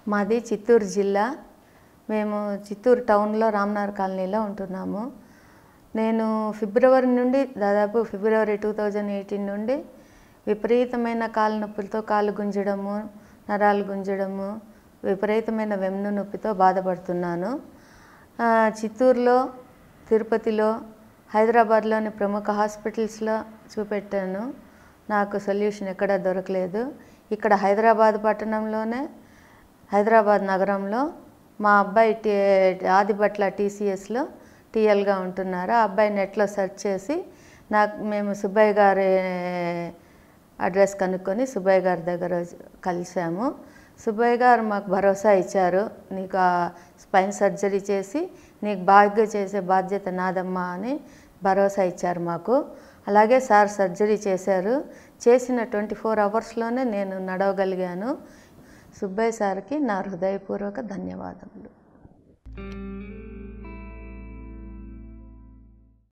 మాది చిత్తూరు జిల్లా మేము చిత్తూరు టౌన్లో రామ్నగర్ కాలనీలో ఉంటున్నాము నేను ఫిబ్రవరి నుండి దాదాపు ఫిబ్రవరి టూ థౌజండ్ ఎయిటీన్ నుండి విపరీతమైన కాలు నొప్పులతో కాలు గుంజడము నరాలు గుంజడము విపరీతమైన వెన్ను నొప్పితో బాధపడుతున్నాను ఆ, చిత్తూరులో తిరుపతిలో హైదరాబాద్లోని ప్రముఖ హాస్పిటల్స్లో చూపెట్టాను నాకు సొల్యూషన్ ఎక్కడా దొరకలేదు ఇక్కడ హైదరాబాద్ పట్టణంలోనే హైదరాబాద్ నగరంలో మా అబ్బాయి టీ ఆదిబట్ల టీసీఎస్లో టీఎల్గా ఉంటున్నారు ఆ అబ్బాయి నెట్లో సెర్చ్ చేసి నాకు మేము సుబ్బయ్య గారి అడ్రస్ కనుక్కొని సుబ్బయ్య గారి దగ్గర కలిసాము సుబ్బయ్య గారు మాకు భరోసా ఇచ్చారు నీకు ఆ స్పైన్ సర్జరీ చేసి నీకు బాగా చేసే బాధ్యత నాదమ్మా అని భరోసా ఇచ్చారు మాకు అలాగే సార్ సర్జరీ చేశారు చేసిన ట్వంటీ ఫోర్ అవర్స్లోనే నేను నడవగలిగాను సుబ్బయ్య సార్కి నా హృదయపూర్వక ధన్యవాదములు